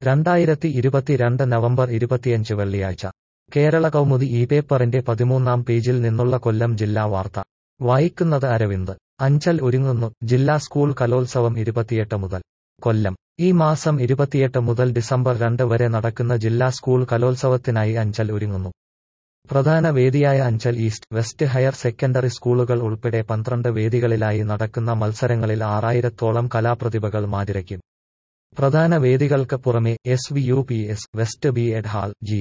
രണ്ടായിരത്തി ഇരുപത്തിരണ്ട് നവംബർ ഇരുപത്തിയഞ്ച് വെള്ളിയാഴ്ച കേരള കൗമുദി ഈ പേപ്പറിന്റെ പതിമൂന്നാം പേജിൽ നിന്നുള്ള കൊല്ലം ജില്ലാ വാർത്ത വായിക്കുന്നത് അരവിന്ദ് അഞ്ചൽ ഒരുങ്ങുന്നു ജില്ലാ സ്കൂൾ കലോത്സവം ഇരുപത്തിയെട്ട് മുതൽ കൊല്ലം ഈ മാസം ഇരുപത്തിയെട്ട് മുതൽ ഡിസംബർ രണ്ട് വരെ നടക്കുന്ന ജില്ലാ സ്കൂൾ കലോത്സവത്തിനായി അഞ്ചൽ ഒരുങ്ങുന്നു പ്രധാന വേദിയായ Anchal east west higher secondary സ്കൂളുകൾ ഉൾപ്പെടെ പന്ത്രണ്ട് വേദികളിലായി നടക്കുന്ന മത്സരങ്ങളിൽ ആറായിരത്തോളം കലാപ്രതിഭകൾ മാതിരയ്ക്കും പ്രധാന വേദികൾക്ക് പുറമെ S V U P S west B Ed hall G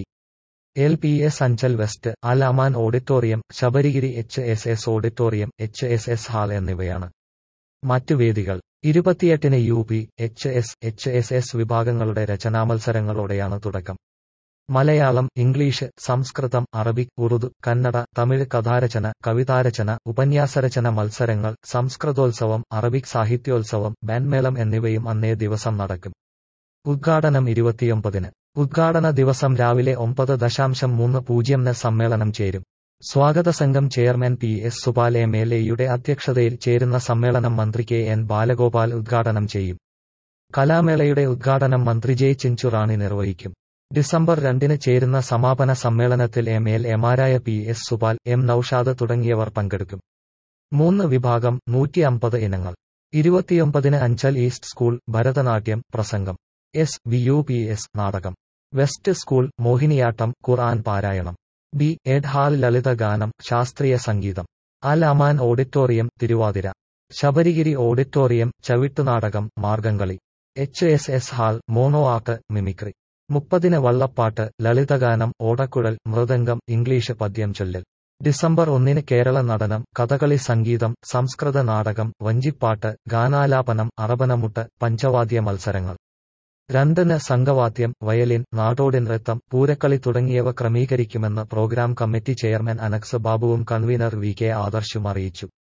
L P S Anchal west Al Aman auditorium Sabarigiri H S S auditorium H S S hall എന്നിവയാണ് മറ്റു വേദികൾ ഇരുപത്തിയെട്ടിന് U P H S H S S വിഭാഗങ്ങളുടെ രചനാമത്സരങ്ങളോടെയാണ് തുടക്കം മലയാളം ഇംഗ്ലീഷ് സംസ്കൃതം അറബിക് ഉറുദു കന്നഡ തമിഴ് കഥാരചന കവിതാരചന ഉപന്യാസരചന മത്സരങ്ങൾ സംസ്കൃതോത്സവം അറബിക് സാഹിത്യോത്സവം ബാൻമേളം എന്നിവയും അന്നേ ദിവസം നടക്കും ഉദ്ഘാടനം ഇരുപത്തിയൊമ്പതിന് ഉദ്ഘാടന ദിവസം രാവിലെ ഒമ്പത് ദശാംശം മൂന്ന് പൂജ്യംന് സമ്മേളനം ചേരും സ്വാഗത സംഘം chairman P S Supal M L എയുടെ അധ്യക്ഷതയിൽ ചേരുന്ന സമ്മേളനം മന്ത്രി കെ എൻ ബാലഗോപാൽ ഉദ്ഘാടനം ചെയ്യും കലാമേളയുടെ ഉദ്ഘാടനം മന്ത്രി ജെ ചിഞ്ചുറാണി നിർവഹിക്കും ഡിസംബർ രണ്ടിന് ചേരുന്ന സമാപന സമ്മേളനത്തിൽ എം എൽ എമാരായ P S Supal M Noushad തുടങ്ങിയവർ പങ്കെടുക്കും മൂന്ന് വിഭാഗം നൂറ്റി അമ്പത് ഇനങ്ങൾ ഇരുപത്തിയൊമ്പതിന് അഞ്ചൽ ഈസ്റ്റ് സ്കൂൾ ഭരതനാട്യം പ്രസംഗം S V U P S നാടകം വെസ്റ്റ് സ്കൂൾ മോഹിനിയാട്ടം ഖുർആൻ പാരായണം ബി എഡ് ഹാൾ ലളിത ഗാനം ശാസ്ത്രീയ സംഗീതം Al Aman auditorium Thiruvathira Sabarigiri auditorium Chavittunadakam Margamkali H S S hall mono art mimicry മുപ്പതിന് വള്ളപ്പാട്ട് ലളിതഗാനം ഓടക്കുഴൽ മൃദംഗം ഇംഗ്ലീഷ് പദ്യം ചൊല്ലൽ ഡിസംബർ ഒന്നിന് കേരള നടനം കഥകളി സംഗീതം സംസ്കൃത നാടകം വഞ്ചിപ്പാട്ട് ഗാനാലാപനം അറബനമുട്ട് പഞ്ചവാദ്യ മത്സരങ്ങൾ രണ്ടിന് സംഘവാദ്യം വയലിൻ നാടോടി നൃത്തം പൂരക്കളി തുടങ്ങിയവ ക്രമീകരിക്കുമെന്ന് പ്രോഗ്രാം കമ്മിറ്റി ചെയർമാൻ അനക്സ് ബാബുവും കൺവീനർ വി കെ ആദർശും അറിയിച്ചു